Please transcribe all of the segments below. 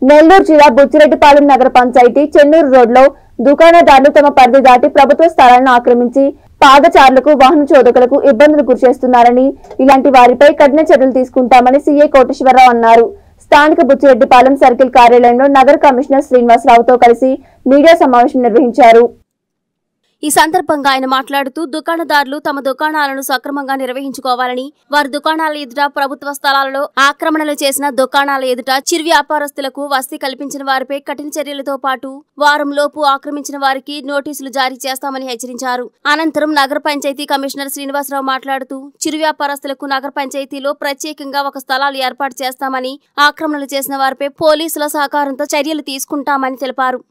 నెల్లూరు జిల్లా బుచ్చిరెడ్డిపాలెం నగర పంచాయతీ చెన్నూరు రోడ్లో దుకాణదారులు తమ పరిధి దాటి ప్రభుత్వ స్థలాలను ఆక్రమించి పాదచారులకు వాహన చోదకులకు ఇబ్బందులు గురిచేస్తున్నారని ఇలాంటి వారిపై కఠిన చర్యలు తీసుకుంటామని సీఐ కోటేశ్వరరావు అన్నారు స్థానిక బుచ్చిరెడ్డిపాలెం సర్కిల్ కార్యాలయంలో నగర కమిషనర్ శ్రీనివాసరావుతో కలిసి మీడియా సమావేశం నిర్వహించారు ఈ సందర్భంగా ఆయన మాట్లాడుతూ దుకాణదారులు తమ దుకాణాలను సక్రమంగా నిర్వహించుకోవాలని వారి దుకాణాల ఎదుట ప్రభుత్వ స్థలాలలో ఆక్రమణలు చేసిన దుకాణాల ఎదుట చిరు వ్యాపారస్తులకు వసతి కల్పించిన వారిపై కఠిన చర్యలతో పాటు వారం లోపు ఆక్రమించిన వారికి నోటీసులు జారీ చేస్తామని హెచ్చరించారు అనంతరం నగర పంచాయతీ కమిషనర్ శ్రీనివాసరావు మాట్లాడుతూ చిరు వ్యాపారస్తులకు నగర పంచాయతీలో ప్రత్యేకంగా ఒక స్థలాలు ఏర్పాటు చేస్తామని ఆక్రమణలు చేసిన వారిపై పోలీసుల సహకారంతో చర్యలు తీసుకుంటామని తెలిపారు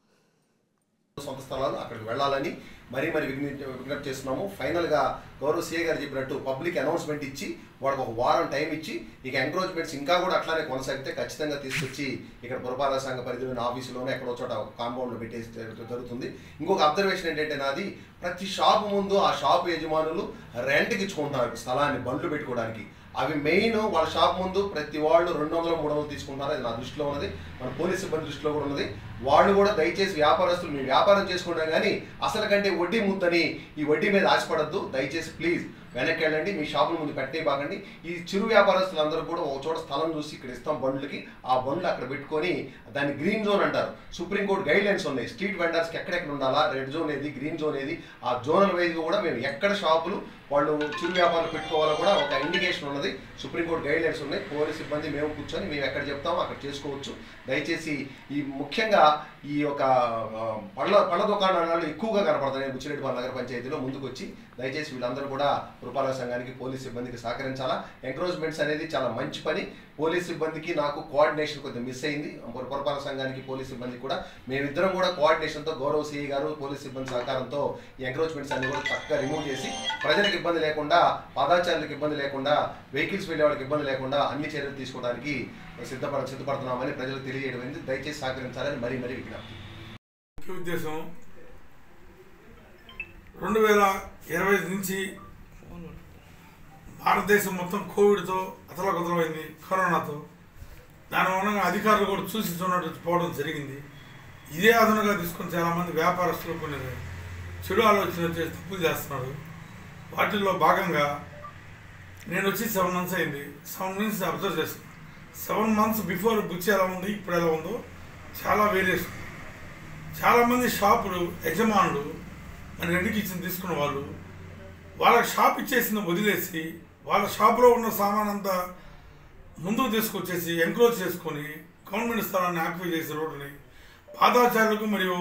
సొంత స్థలాలు అక్కడికి వెళ్ళాలని మరీ మరి విజ్ఞప్తి విజ్ఞప్తి చేస్తున్నాము ఫైనల్గా గౌరవ సీఏ గారు చెప్పినట్టు పబ్లిక్ అనౌన్స్మెంట్ ఇచ్చి వాళ్ళకి ఒక వారం టైం ఇచ్చి ఇక ఎంక్రోచ్మెంట్స్ ఇంకా కూడా అట్లానే కొనసాగితే ఖచ్చితంగా తీసుకొచ్చి ఇక్కడ పురపాలక సంఘ పరిధిలోని ఆఫీసులోనే ఎక్కడో చోట కాంపౌండ్లో పెట్టేసి జరుగుతుంది ఇంకొక అబ్జర్వేషన్ ఏంటంటే నాది ప్రతి షాప్ ముందు ఆ షాప్ యజమానులు రెంట్కి ఇచ్చుకుంటున్నారు స్థలాన్ని బండ్లు పెట్టుకోవడానికి అవి మెయిన్ వాళ్ళ షాప్ ముందు ప్రతి వాళ్ళు రెండు వందలు మూడు వందలు తీసుకుంటారు అది నా దృష్టిలో ఉన్నది మన పోలీస్ సిబ్బంది దృష్టిలో కూడా ఉన్నది వాళ్ళు కూడా దయచేసి వ్యాపారస్తులు మీ వ్యాపారం చేసుకుంటాం కానీ అసలు కంటే వడ్డీ ముద్దని ఈ వడ్డీ మీద ఆశపడద్దు దయచేసి ప్లీజ్ వెనక్కి వెళ్ళండి మీ షాపుల ముందు పెట్టే బాగండి ఈ చిరు వ్యాపారస్తులందరూ కూడా ఒక చోట స్థలం చూసి ఇక్కడ ఇస్తాం బండ్లకి ఆ బండ్లు అక్కడ పెట్టుకొని దాన్ని గ్రీన్ జోన్ అంటారు సుప్రీంకోర్టు గైడ్ లైన్స్ ఉన్నాయి స్ట్రీట్ వెండర్స్కి ఎక్కడెక్కడ ఉండాలా రెడ్ జోన్ ఏది గ్రీన్ జోన్ ఏది ఆ జోనల్ వైజ్గా కూడా మేము ఎక్కడ షాపులు వాళ్ళు చిరు వ్యాపారాలు పెట్టుకోవాలో కూడా ఒక ఇండికేషన్ ఉన్నది సుప్రీంకోర్టు గైడ్ లైన్స్ ఉన్నాయి పోలీస్ సిబ్బంది మేము కూర్చొని మేము ఎక్కడ చెప్తామో అక్కడ చేసుకోవచ్చు దయచేసి ఈ ముఖ్యంగా ఈ యొక్క ఆ, పళ్ళ పళ్ళ దుకాణాలు ఎక్కువగా కనపడుతున్నాయి బుచ్చిరెడ్డిపాలెం నగర పంచాయతీలో ముందుకు వచ్చి దయచేసి వీళ్ళందరూ కూడా పురపాలక సంఘానికి పోలీస్ సిబ్బందికి సహకరించాలా ఎంక్రోచ్మెంట్స్ అనేది చాలా మంచి పని పోలీస్ సిబ్బందికి నాకు కోఆర్డినేషన్ కొద్దిగా మిస్ అయింది పుర- పురపాలక సంఘానికి పోలీస్ సిబ్బందికి కూడా మేమిద్దరం కూడా కోఆర్డినేషన్తో గౌరవ సిఐ గారు పోలీస్ సిబ్బంది సహకారంతో ఈ ఎంక్రోచ్మెంట్స్ అన్ని కూడా చక్కగా రిమూవ్ చేసి ప్రజలకు ఇబ్బంది లేకుండా పాదాచారులకు ఇబ్బంది లేకుండా వెహికల్స్ వెళ్ళే వాళ్ళకి ఇబ్బంది లేకుండా అన్ని చర్యలు తీసుకోవడానికి సిద్ధపడ సిద్ధపడుతున్నామని ప్రజలకు తెలియజేయడం అయింది దయచేసి సహకరించాలని మరీ మరీ విజ్ఞప్తి ముఖ్య ఉద్దేశం రెండు వేల ఇరవై నుంచి భారతదేశం మొత్తం కోవిడ్తో అతలకుతలమైంది కరోనాతో దాని మూలంగా అధికారులు కూడా చూసి చూడట్టు పోవడం జరిగింది ఇదే అదనుగా తీసుకొని చాలామంది వ్యాపారస్తులు కొన్ని చెడు ఆలోచన చేసి తప్పులు చేస్తున్నారు వాటిల్లో భాగంగా నేను వచ్చి సెవెన్ మంత్స్ అయింది సెవెన్ మంత్స్ అబ్జర్వ్ చేస్తున్నాను సెవెన్ మంత్స్ బిఫోర్ బుక్ ఎలా ఉంది ఇప్పుడు ఎలా ఉందో చాలా వేరియేషన్ చాలామంది షాపులు యజమానులు మన రెండుకి ఇచ్చిన తీసుకున్న వాళ్ళు వాళ్ళకి షాప్ ఇచ్చేసిన వదిలేసి వాళ్ళ షాపులో ఉన్న సామాన్ అంతా ముందుకు తీసుకొచ్చేసి ఎంక్రోచ్ చేసుకొని గవర్నమెంట్ స్థలాన్ని ఆక్యుపై చేసే రోడ్డుని పాదాచారులకు మరియు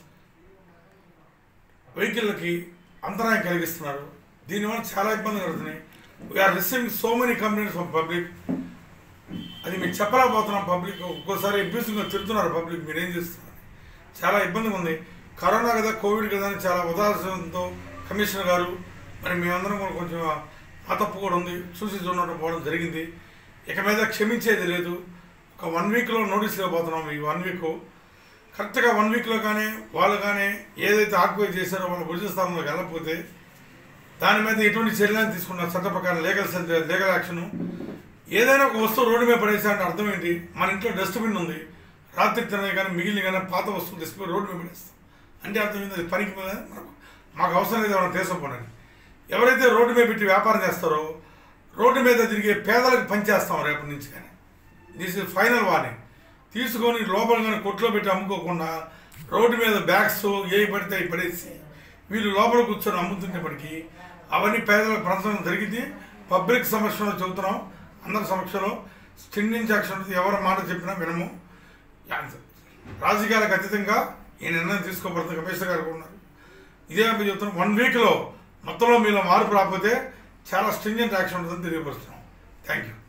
వెహికల్లకి అంతరాయం కలిగిస్తున్నారు దీనివల్ల చాలా ఇబ్బంది కలుగుతున్నాయి we are receiving so many complaints from public అది మీకు చెప్పలేకపోతున్నాం పబ్లిక్ ఒక్కోసారి అబ్యూసింగ్గా తిడుతున్నారు పబ్లిక్ మీరు ఏం చేస్తున్నారు చాలా ఇబ్బందిగా ఉంది కరోనా కదా కోవిడ్ కదా అని చాలా ఉదాహరణతో కమిషనర్ గారు మరి మేమందరం కూడా కొంచెం ఆ తప్పు కూడా ఉంది చూసి చూడటం పోవడం జరిగింది ఇక మీద క్షమించేది లేదు ఒక వన్ వీక్లో నోటీస్ ఇవ్వబోతున్నాం ఈ వన్ వీక్ కరెక్ట్గా వన్ వీక్లో కానీ వాళ్ళు కానీ ఏదైతే ఆక్యుపై చేశారో వాళ్ళ భుజ స్థానంలోకి వెళ్ళకపోతే దాని మీద ఎటువంటి చర్యలు తీసుకున్నారు చట్ట ప్రకారం లీగల్ లీగల్ యాక్షన్ ఏదైనా ఒక వస్తువు రోడ్డు మీద పడేసా అంటే అర్థం ఏంటి మన ఇంట్లో డస్ట్బిన్ ఉంది రాత్రి తినది కానీ మిగిలిన కానీ పాత వస్తువులు తీసుకుని రోడ్డు మీద పడేస్తాం అంటే అర్థం ఏంటి అది పనికి మీద మనకు మాకు అవసరం లేదు ఎవరైనా దేశపోనని ఎవరైతే రోడ్డు మీద పెట్టి వ్యాపారం చేస్తారో రోడ్డు మీద తిరిగే పేదలకు పనిచేస్తాం రేపటి నుంచి కానీ దిస్ ఇస్ ఫైనల్ వార్నింగ్ తీసుకొని లోపల కానీ కొట్లో పెట్టి అమ్ముకోకుండా రోడ్డు మీద బ్యాగ్స్ ఏవి పడితే అవి పడేసి వీళ్ళు లోపల కూర్చొని అమ్ముతున్నప్పటికీ అవన్నీ పేదలకు పంచడం జరిగింది పబ్లిక్ సమక్షంలో చెబుతున్నాం అందరి సమక్షంలో స్టిండింగ్ యాక్షన్ ఉంటుంది. ఎవరి మాట చెప్పినా వినము రాజకీయాలకు అతీతంగా ఈ నిర్ణయం తీసుకోబడుతుంది కమిషనర్ గారు కూడా ఉన్నారు ఇదే మేము చెప్తున్నాం వన్ వీక్లో మొత్తంలో మీలో మార్పు రాకపోతే చాలా స్ట్రింజెంట్ యాక్షన్ ఉంటుందని తెలియపరుస్తున్నాం థ్యాంక్ యూ